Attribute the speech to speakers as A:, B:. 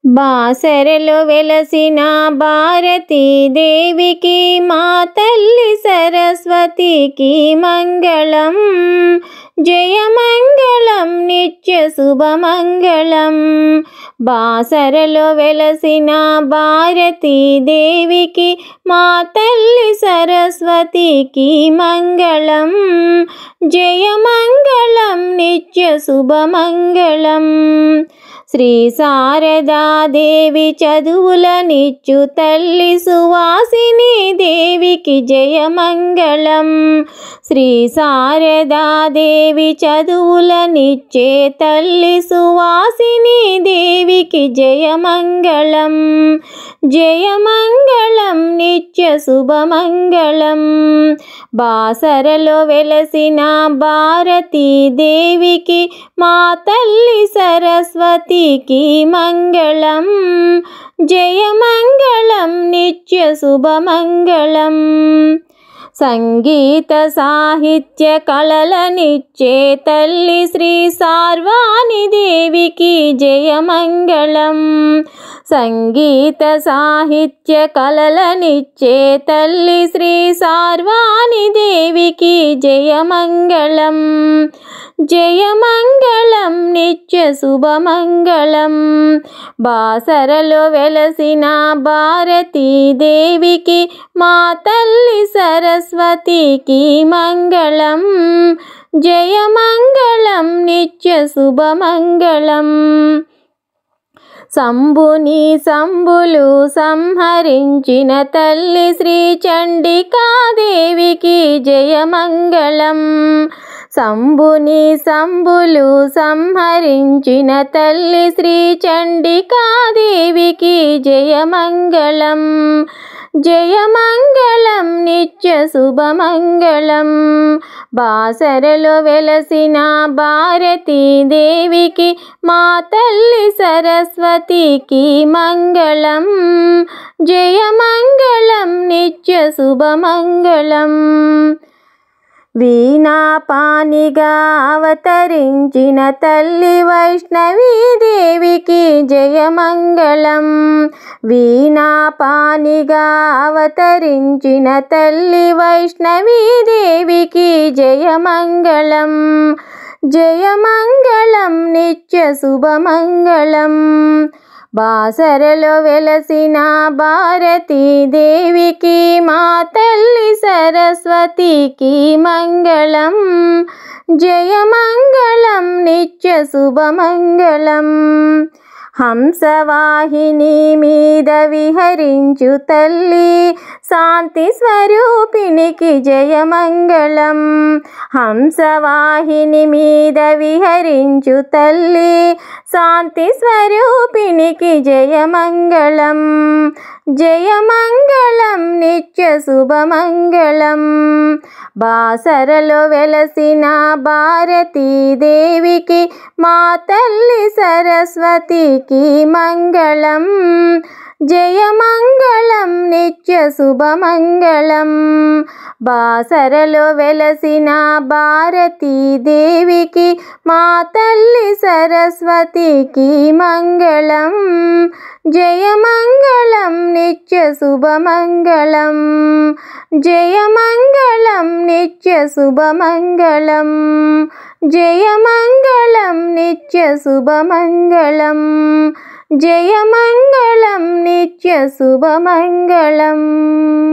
A: బాసరలో వెలసిన భారతీదేవికి మా తల్లి సరస్వతికి మంగళం జయమంగళం నిత్య శుభమంగళం బాసరలో వెలసిన భారతీదేవికి మా తల్లి సరస్వతికి మంగళం జయమంగళం నిత్య శుభమంగళం శ్రీ శారదాదేవి చదువులనిచ్చు తల్లి సువాసిని దేవికి జయమంగళం శ్రీ శారదాదేవి చదువులనిచ్చే తల్లి సువాసిని దేవికి జయమంగళం జయమంగళం నిత్య శుభమంగళం బాసరలో వెలసిన భారతీదేవికి మా తల్లి సరస్వతికి మంగళం జయమంగళం నిత్య శుభమంగళం సంగీత సాహిత్య కళలనిచ్చే తల్లి శ్రీ సార్వాణి దేవికి జయమంగళం సంగీత సాహిత్య కళలనిచ్చే తల్లి శ్రీ సార్వాణి దేవికి జయమంగళం జయమంగళం నిత్య శుభమంగళం బాసరలో వెలసిన భారతీదేవికి మా తల్లి సరస్వతికి మంగళం జయమంగళం నిత్య శుభమంగళం శంభుని శంభులు సంహరించిన తల్లి శ్రీ చండికాదేవికి జయమంగళం శంభుని శంభులు సంహరించిన తల్లి శ్రీ చండికాదేవికి జయమంగళం జయమంగళం నిత్య శుభమంగళం బాసరలో వెలసిన భారతీదేవికి మా తల్లి సరస్వతికి మంగళం జయమంగళం నిత్య శుభమంగళం వీణాపానిగా అవతరించిన తల్లి వైష్ణవీదేవికి జయమంగళం వీణాపానిగా అవతరించిన తల్లి వైష్ణవీదేవికి జయమంగళం జయమంగళం నిత్య శుభమంగళం బాసరలో వెలసిన భారతీదేవికి మా తల్లి సరస్వతికి మంగళం జయమంగళం నిత్య శుభమంగళం హంసవాహిని మీద విహరించు తల్లి శాంతి స్వరూపిణికి జయమంగళం హంసవాహిని మీద విహరించు తల్లి శాంతి స్వరూపిణికి జయమంగళం జయమంగళం నిత్య శుభమంగళం బాసరలో వెలసిన భారతీదేవికి మా తల్లి సరస్వతికి మంగళం జయమంగళం నిత్య శుభమంగళం బాసరలో వెలసిన భారతీదేవికి మా తల్లి సరస్వతికి మంగళం జయమంగళం నిత్య శుభమంగళం జయమంగళం నిత్య శుభమంగళం జయమంగళం నిత్య శుభమంగళం జయమంగళం నిత్య శుభమంగళం